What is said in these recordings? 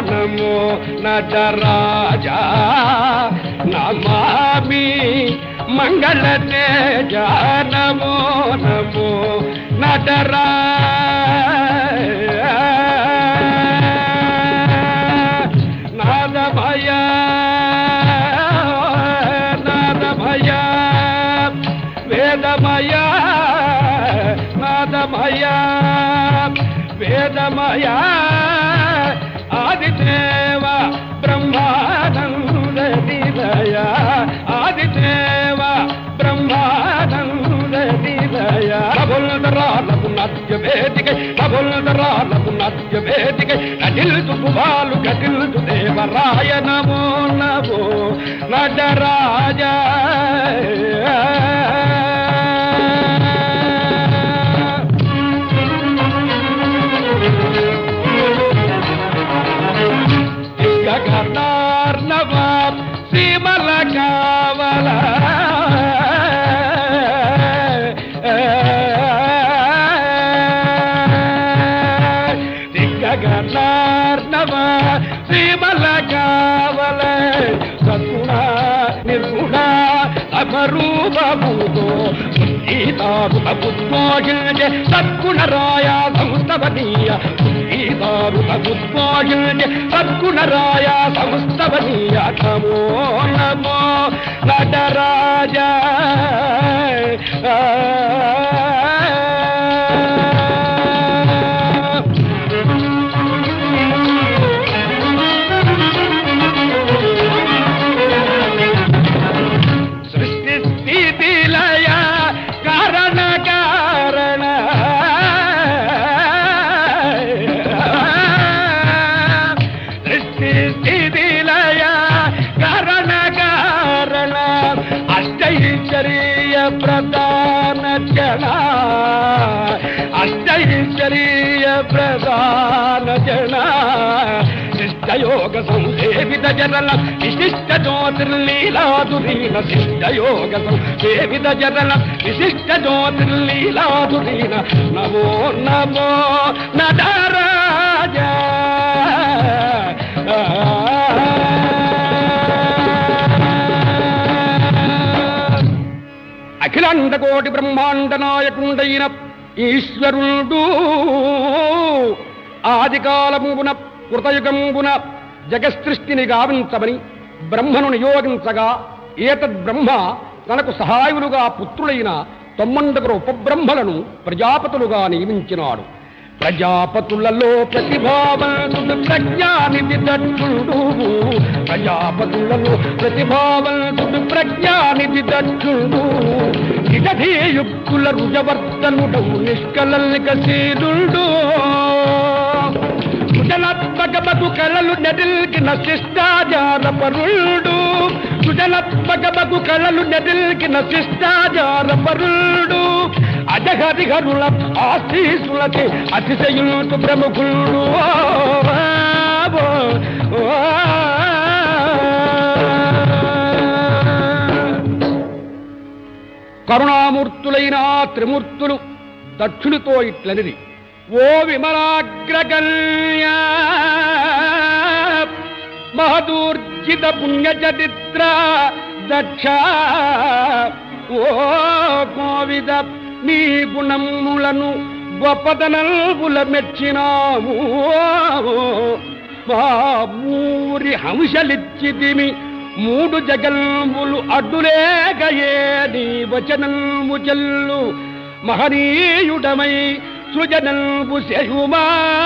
నమో నటరాజ నమామి మంగళ తేజ నమో నమో నటరాజ నాదభయ నాదభయ వేదమయ నాదమయ వేదమయ ఆదిదేవ బ్రహ్మానంద నిలయ ఆదిదేవ బ్రహ్మానంద నిలయ నభుల్దరాలకు నత్య వేదికై నభుల్దరాలకు నత్య వేదికై నటిల్తు పువాలు గటిల్తు దేవరాయ నమో నమో నటరాజ గగనార్ణవ సీమల కావల గగనార్ణవ సీమల కావల సగుణ నిర్గుణ అమరూపముతో గీతారుత పుష్పాగిల్జె సద్గుణరాయ సంస్థవనీయ గీతారుత పుష్పాగిల్జె సద్గుణరాయ సంస్థవనీయ నమో నమో నటరాజ సృష్టి స్థితి లయ కారణ కారణ సృష్టి స్థితి లయ కారణ కారణ అష్టైశ్వర్య ప్రధాన జన అష్టైశ్వర్య ప్రధాన జన శిష్టయోగ సంసేవిత జనల విశిష్ట జ్యోతిర్లీలాదురీన శిష్టయోగ సంసేవిత జనల విశిష్ట జ్యోతిర్లీలాదురీన నమో నమో నటరాజ అఖిలాండ కోటి బ్రహ్మాండ నాయకుండైన ఈశ్వరుడు ఆదికాలమున కృతయుగంబున జగసృష్టిని గావించమని బ్రహ్మను నియోగించగా ఏతద్ బ్రహ్మ తనకు సహాయులుగా పుత్రులైన తొమ్మండుగురు ఉపబ్రహ్మలను ప్రజాపతులుగా నియమించినాడు ప్రజాపతులలో ప్రతిభావంతుడు ప్రజ్ఞానిధి దక్షుడు ప్రజాపతులలో ప్రతిభావంతుడు ప్రజ్ఞానిధి దక్షుడు ఇటధీయుక్తుల రుజవర్తనుడవు నిష్కలల్లికశీలుడు సుజనాత్మకమగు కళలు నెడిల్కిన శిష్టాచార పరుడు సుజనాత్మకమగు కళలు నెడిల్కిన శిష్టాచార పరుడు అజహరిహరుల ఆశీసులకి అతిశయులు ప్రముఖుడు కరుణామూర్తులైన ఆ త్రిమూర్తులు దక్షునితో ఇట్లనిది ఓ విమలాగ్రగణ్య మహదూర్జిత పుణ్యచరిత్ర దక్ష ఓ కోవిద నీ గుణములను గొప్పదనల్పుల మెచ్చినాము మా మూరి హంసలిచ్చితిమి మూడు జగల్ములు అడ్డులేకయే నీ వచనల్ము చెల్లు మహనీయుడమై సృజనల్పు శయుమా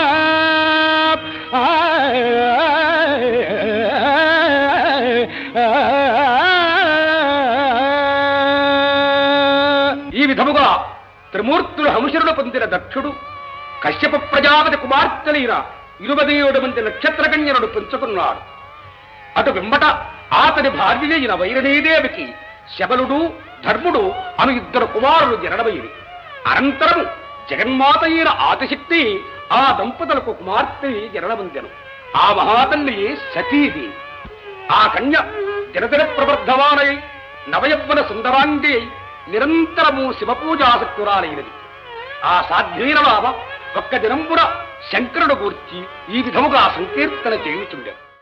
ఈ విధముగా త్రిమూర్తులు హంసరుడు పొందిన దక్షుడు కశ్యప ప్రజాపతి కుమార్తెలైన ఇరువది ఏడు మంది నక్షత్రకన్యనుడు పెంచుకున్నాడు అటు వెంబట అతని భార్య అయిన వైరణీదేవికి శబలుడు ధర్ముడు అను ఇద్దరు కుమారులు జనడమైరి అనంతరం జగన్మాత అయిన ఆదిశక్తి ఆ దంపతులకు కుమార్తె జనడమందెను ఆ మహాతల్లి సతీది ఆ కన్య దినదిన ప్రవర్ధమానై నవయవ్వన సుందరాంగి అయి నిరంతరము శివపూజాసక్తురాలైనది ఆ సాధ్వీన బాబ ఒక్క దినంపున శంకరుడు గూర్చి ఈ విధముగా సంకీర్తన చేయుచుండెను